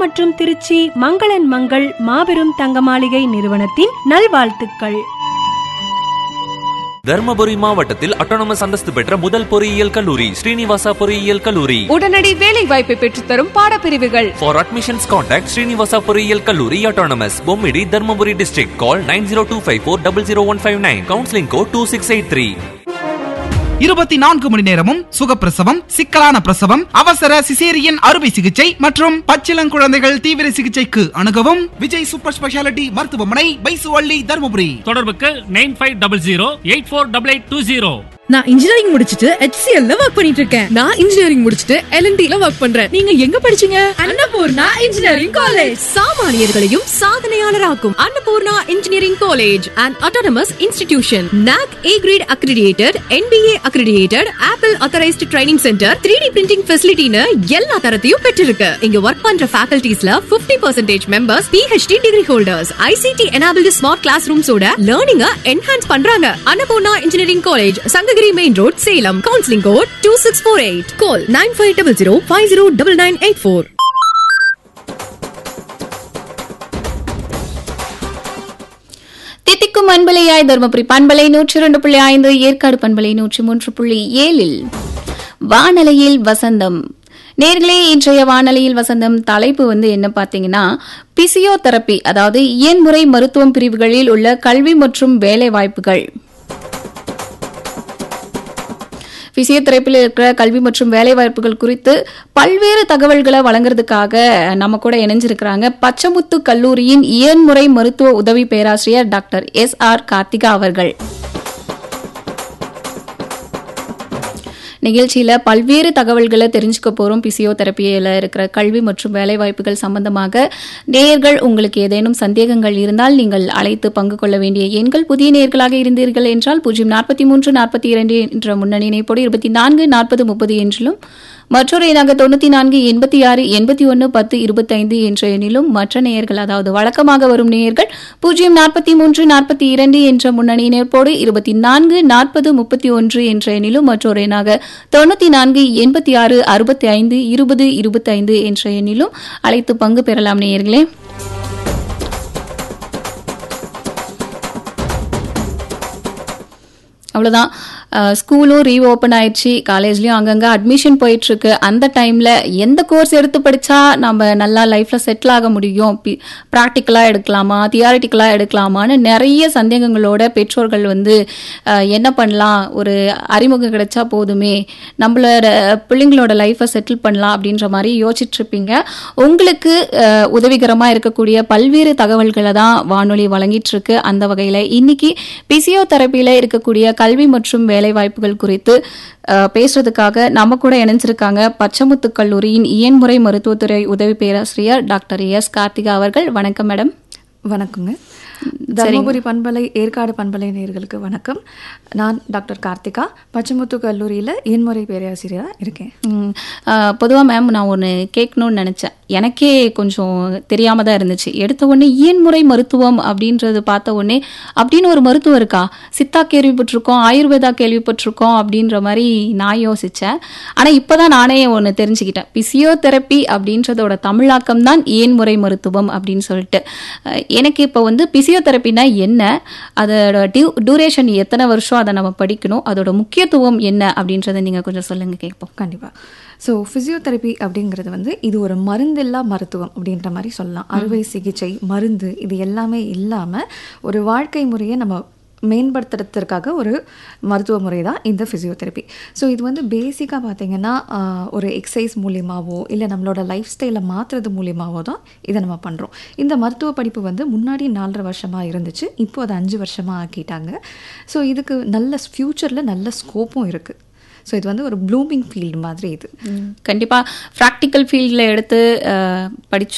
மற்றும் திருச்சி மங்களன் மங்கள் மாபெரும் தங்க மாளிகை நிறுவனத்தின் நல்வாழ்த்துக்கள் தர்மபுரி மாவட்டத்தில் அட்டானமஸ் அந்தஸ்து பெற்ற முதல் பொறியியல் கல்லூரி ஸ்ரீனிவாசா பொறியியல் கல்லூரி உடனடி வேலை வாய்ப்பை பெற்றுத்தரும் பாடப்பிரிவுகள் For admissions contact Srinivasa பொறியியல் கல்லூரி autonomous Bommidi Dharmapuri district call 9025400159 counseling code 2683 இருபத்தி நான்கு மணி நேரமும் சுகப்பிரசவம் சிக்கலான பிரசவம் அவசர சிசேரியன் அறுவை சிகிச்சை மற்றும் பச்சிளங்குழந்தைகள் தீவிர சிகிச்சைக்கு அணுகவும் விஜய் சூப்பர் ஸ்பெஷாலிட்டி மருத்துவமனை பைசுவள்ளி தருமபுரி தொடர்புக்கு nine five double zero eight four double eight two zero நான் இன்ஜினியரிங் முடிச்சிட்டு HCL ல ஒர்க் பண்ணிட்டு இருக்கேன் நான் இன்ஜினியரிங் முடிச்சிட்டு எல்என்டி ல ஒர்க் பண்றேன் நீங்க எங்க படிச்சீங்க அன்னபூர்ணா இன்ஜினியரிங் காலேஜ் சாமானியர்களையும் சாதனையாளராக்கும் Annapoorna engineering college and autonomous institution NAAC A grade accredited NBA accredited Apple authorised training centre three D printing ஃபெசிலிட்டின்னு எல்லா தரத்தையும் பெற்றிருக்கு இங்க ஒர்க் பண்ற ஃபேக்கல்டிஸ்ல 50% percentage members PhD degree holders ICT enabled smart class ரூம்ஸோட லேர்னிங்க என்ஹான்ஸ் பண்றாங்க Annapoorna engineering college Sankagiri main road Salem counselling code two six four eight call nine five double zero five zero double nine eight four தித்திக்கும் அன்பலையாய் தருமபுரி பண்பலை நூற்றி இரண்டு புள்ளி ஐந்து ஏற்காடு பண்பலை நூற்றி மூன்று புள்ளி ஏழில் வானலையில் வசந்தம் நேர்களே இன்றைய வானலையில் வசந்தம் தலைப்பு வந்து என்ன பார்த்தீங்கன்னா பிசியோதெரப்பி அதாவது இயன்முறை மருத்துவம் பிரிவுகளில் உள்ள கல்வி மற்றும் வேலை வாய்ப்புகள் பிசியோதெரப்பியில் இருக்கிற கல்வி மற்றும் வேலை வாய்ப்புகள் குறித்து பல்வேறு தகவல்களை வழங்குறதுக்காக நம்ம கூட இணைஞ்சிருக்கிறாங்க பச்சமுத்து கல்லூரியின் இயன்முறை மருத்துவ உதவி பேராசிரியர் டாக்டர் எஸ் ஆர் கார்த்திகா அவர்கள் நிகழ்ச்சியில பல்வேறு தகவல்களை தெரிஞ்சுக்க போறோம் பிசியோதெரப்பியில இருக்கிற கல்வி மற்றும் வேலை வாய்ப்புகள் சம்பந்தமாக நேயர்கள் உங்களுக்கு ஏதேனும் சந்தேகங்கள் இருந்தால் நீங்கள் அழைத்து பங்கு கொள்ள வேண்டிய எண்கள் புதிய நேர்களாக இருந்தீர்கள் என்றால் பூஜ்ஜியம் நாற்பத்தி மூன்று நாற்பத்தி இரண்டு என்ற முன்னணி இணைப்போடு இருபத்தி நான்கு நாற்பது முப்பது என்றிலும் மற்றொரு எண்ணாக தொண்ணூத்தி நான்கு எண்பத்தி ஆறு எண்பத்தி ஒன்று பத்து இருபத்தைந்து என்ற எண்ணிலும் மற்ற நேயர்கள் அதாவது வழக்கமாக வரும் நேயர்கள் பூஜ்ஜியம் நாற்பத்தி மூன்று நாற்பத்தி இரண்டு என்ற முன்னணி இணைப்போடு இருபத்தி நான்கு நாற்பது முப்பத்தி ஒன்று என்ற எண்ணிலும் மற்றொரு எண்ணாக தொண்ணூத்தி நான்கு எண்பத்தி ஆறு அறுபத்தி ஐந்து இருபது இருபத்தைந்து என்ற எண்ணிலும் அழைத்து பங்கு பெறலாம் நேயர்களே அவ்வளோதான் ஸ்கூலும் ரீஓப்பன் ஆயிடுச்சு காலேஜ்லயும் அங்கங்க அட்மிஷன் போயிட்டு இருக்கு அந்த டைம்ல எந்த கோர்ஸ் எடுத்து படிச்சா நம்ம நல்லா லைஃப்ல செட்டில் ஆக முடியும் ப்ராக்டிக்கலா எடுக்கலாமா தியாரிட்டிக்கலா எடுக்கலாமான்னு நிறைய சந்தேகங்களோட பெற்றோர்கள் வந்து அஹ், என்ன பண்ணலாம் ஒரு அறிமுகம் கிடைச்சா போதுமே நம்மளோட பிள்ளைங்களோட லைஃப்பை செட்டில் பண்ணலாம் அப்படின்ற மாதிரி யோசிச்சுட்டு இருப்பீங்க உங்களுக்கு அஹ், உதவிகரமா இருக்கக்கூடிய பல்வேறு தகவல்களை தான் வானொலி வழங்கிட்டு இருக்கு அந்த வகையில இன்னைக்கு பிசியோதெரப்பியில இருக்கக்கூடிய கல்வி மற்றும் வேலை வாய்ப்புகள் குறித்து அஹ், பேசுறதுக்காக நம்ம கூட இணைஞ்சிருக்காங்க பச்சமுத்து கல்லூரியின் இயன்முறை மருத்துவத்துறை உதவி பேராசிரியர் டாக்டர் எஸ் கார்த்திகா அவர்கள் வணக்கம் மேடம் வணக்கங்க தர்மபுரி பண்பலை ஏற்காடு பண்பலை நேயர்களுக்கு வணக்கம் நான் டாக்டர் கார்த்திகா பச்சமுத்து கல்லூரியில் இயன்முறை பேராசிரியராக இருக்கேன் பொதுவாக மேம் நான் ஒன்று கேட்கணும்னு நினச்சேன் எனக்கே கொஞ்சம் தெரியாம தான் இருந்துச்சு எடுத்த உடனே இயன்முறை மருத்துவம் அப்படின்றது பார்த்த உடனே அப்படின்னு ஒரு மருத்துவம் இருக்கா சித்தா கேள்விப்பட்டிருக்கோம் ஆயுர்வேதா கேள்விப்பட்டிருக்கோம் அப்படின்ற மாதிரி நான் யோசித்தேன் ஆனால் இப்போ தான் நானே ஒன்று தெரிஞ்சுக்கிட்டேன் பிசியோதெரப்பி அப்படின்றதோட தமிழாக்கம் தான் இயன்முறை மருத்துவம் அப்படின்னு சொல்லிட்டு அஹ் எனக்கு இப்போ வந்து பிசியோதெரப்பினா என்ன அதோட டியூ டூரேஷன் எத்தனை வருஷம் அதை நம்ம படிக்கணும் அதோட முக்கியத்துவம் என்ன அப்படின்றத நீங்கள் கொஞ்சம் சொல்லுங்க கேட்போம் கண்டிப்பாக ஸோ ஃபிசியோதெரப்பி அப்படிங்கிறது வந்து இது ஒரு மருந்தில்லா மருத்துவம் அப்படின்ற மாதிரி சொல்லலாம் அறுவை சிகிச்சை மருந்து இது எல்லாமே இல்லாமல் ஒரு வாழ்க்கை முறையை நம்ம மேம்படுத்துறதுக்காக ஒரு மருத்துவ முறை தான் இந்த ஃபிசியோதெரப்பி ஸோ இது வந்து பேசிக்காக பார்த்தீங்கன்னா ஆஹ், ஒரு எக்ஸசைஸ் மூலியமாவோ இல்லை நம்மளோட லைஃப் ஸ்டைலை மாற்றுறது மூலியமாவோ தான் இதை நம்ம பண்ணுறோம் இந்த மருத்துவ படிப்பு வந்து முன்னாடி நாலரை வருஷமாக இருந்துச்சு இப்போ அது அஞ்சு வருஷமாக ஆக்கிட்டாங்க ஸோ இதுக்கு நல்ல ஃப்யூச்சரில் நல்ல ஸ்கோப்பும் இருக்குது ஸோ இது வந்து ஒரு ப்ளூமிங் ஃபீல்டு மாதிரி இது கண்டிப்பாக ப்ராக்டிக்கல் ஃபீல்டில் எடுத்து அஹ், படிச்சோம்